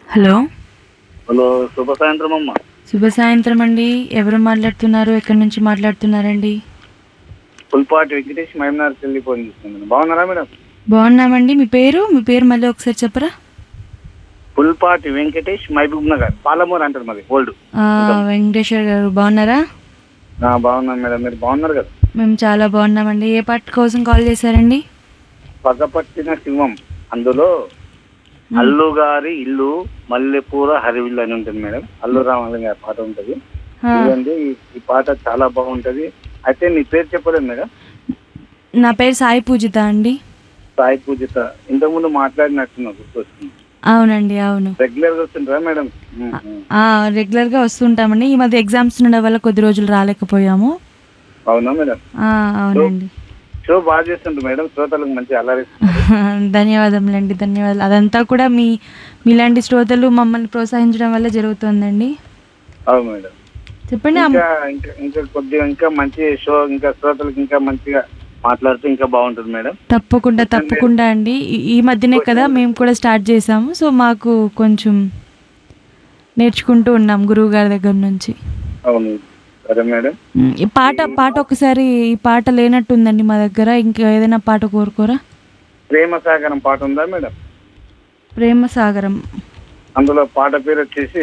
Hello hello శుభ సాయంత్రం అమ్మ శుభ సాయంత్రం అండి ఎవరు మాట్లాడుతున్నారు ఎక్కడి నుంచి మాట్లాడుతున్నారండి పుల్పాటి వెంకటేష్ మహమ్నార్ చెల్లి ఫోన్ చేస్తున్నాను బాగున్నారా మేడం బాగున్నామండి మీ పేరు మీ పేరు మళ్ళీ ఒకసారి చెప్పరా పుల్పాటి వెంకటేష్ మహబూబ్ నగర్ పాలమూరు అంటారు మాది ఓల్డ్ ఆ, వెంకటేశ్వర గారు బాగున్నారా బాగున్నాను మేడం మీరు బాగున్నారు కదా మేము చాలా బాగున్నామండి ఏ పాట కోసం కాల్ చేశారండి పగపట్టిన సింహం అందులో అల్లు గారి ఇల్లు మల్లెపూర హరివిల్లు అని ఉంటుంది మేడం అల్లు రామలింగ గారి పాట ఉంటుంది ఆ, ఇదండి ఈ- ఈ పాట చాలా బాగుంటది అయితే నీ పేరు చెప్పలేదు మేడం నా పేరు సాయి పూజిత అండి సాయి పూజిత ఇంతకుముందు మాట్లాడినట్టున్నా గుర్తొస్తుంది అవునండి అవును రెగ్యులర్ గా వస్తుంటారా మేడం ఉమ్, ఉమ్. ఆ, రెగ్యులర్గా వస్తుంటామండి ఈ మధ్య ఎగ్జామ్స్ ఉండడం వల్ల కొద్ది రోజులు రాలేకపోయాము అవునా మేడం ఆ, అవునండి షో బాగా చేస్తుండ్రు మేడం శ్రోతలకు మంచి అలరి ధన్యవాదములండి ధన్యవాదాలు అదంతా కూడా మీ మీలాంటి శ్రోతలు మమ్మల్ని ప్రోత్సహించడం వల్ల జరుగుతుందండి అవును మేడం చెప్పండి ఆ- ఇంకా ఇంకా ఇంకా కొద్దిగా ఇంకా మంచి షో ఇంకా శ్రోతలకు ఇంకా మంచిగా మాట్లాడుతూ ఇంకా బాగుంటుంది మేడం తప్పకుండా తప్పకుండా అండి ఈ- ఈ మధ్యనే కదా మేము కూడా స్టార్ట్ చేసాము సో మాకు కొంచెం నేర్చుకుంటూ ఉన్నాం గురువు గారి దగ్గర నుంచి అవును సరే మేడం ఉమ్, ఈ పాట పాట ఒకసారి ఈ పాట లేనట్టుందండి మా దగ్గర ఇంకా ఏదైనా పాట కోరుకోరా ప్రేమ సాగరం పాట ఉందా మేడం ప్రేమ సాగరం అందులో పాట పేరు వచ్చేసి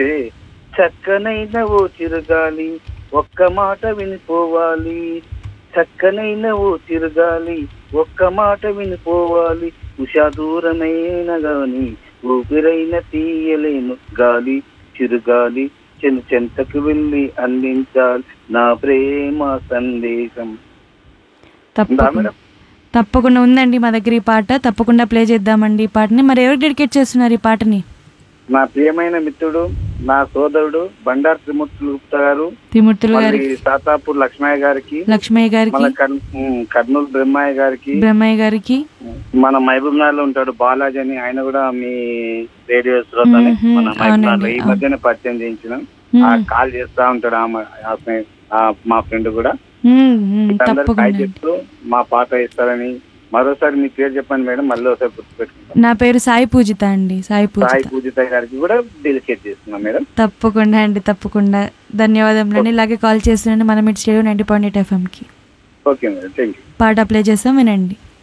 చక్కనైన ఓ చిరుగాలి ఒక్క మాట వినిపోవాలి చక్కనైన ఓ చిరుగాలి ఒక్క మాట వినిపోవాలి ఉషా దూరమైన గాని ఊపిరైన తీయలేను గాలి చిరుగాలి చెను చెంతకు వెళ్ళి అందించాలి నా ప్రేమ సందేశం ఉందా తప్పకుండా మేడం తప్పకుండా ఉందండి మా దగ్గర ఈ పాట తప్పకుండా ప్లే చేద్దామండి ఈ పాటని మరి ఎవరికి డెడికేట్ చేస్తున్నారు ఈ పాటని నా ప్రియమైన మిత్రుడు నా సోదరుడు బండారు త్రిమూర్తులు గుప్తా గారు త్రిమూర్తులు మళ్ళీ గారికి సాతాపూర్ లక్ష్మయ్య గారికి లక్ష్మయ్య గారికి మన కర్- ఉమ్, కర్నూలు బ్రహ్మయ్య గారికి బ్రహ్మయ్య గారికి మన మహబూబ్ నగర్ లో ఉంటాడు బాలాజీ అని ఆయన కూడా మీ రేడియో శ్రోతనే మ్మ్, మన మహబూబ్ నగర్ లో అవునండి, ఈ అవును. మధ్యనే పరిచయం చేయించిన మ్మ్. ఆ కాల్ చేస్తా ఉంటాడు ఆమె ఆ స్నే- ఆ మా ఫ్రెండ్ కూడా ఉమ్, ఉమ్, అందరికి తప్పకుండా హాయ్ చెప్తూ మా పాట ఇస్తారని మరోసారి మీ పేరు చెప్పండి మేడం మళ్ళీ ఒకసారి గుర్తుపెట్టుకుంటాం నా పేరు సాయి పూజిత అండి సాయి సాయి పూజిత పూజిత గారికి కూడా డెలికేట్ చేస్తున్నాం మేడం తప్పకుండా అండి తప్పకుండా ధన్యవాదములండి ఇలాగే కాల్ చేస్తున్నాను మనం ఇటు స్టేడియో నైంటీ పాయింట్ ఎయిట్ ఎఫ్ఎంకి ఓకే మేడం థ్యాంక్ యూ పాట ప్లే చేస్తాం వినండి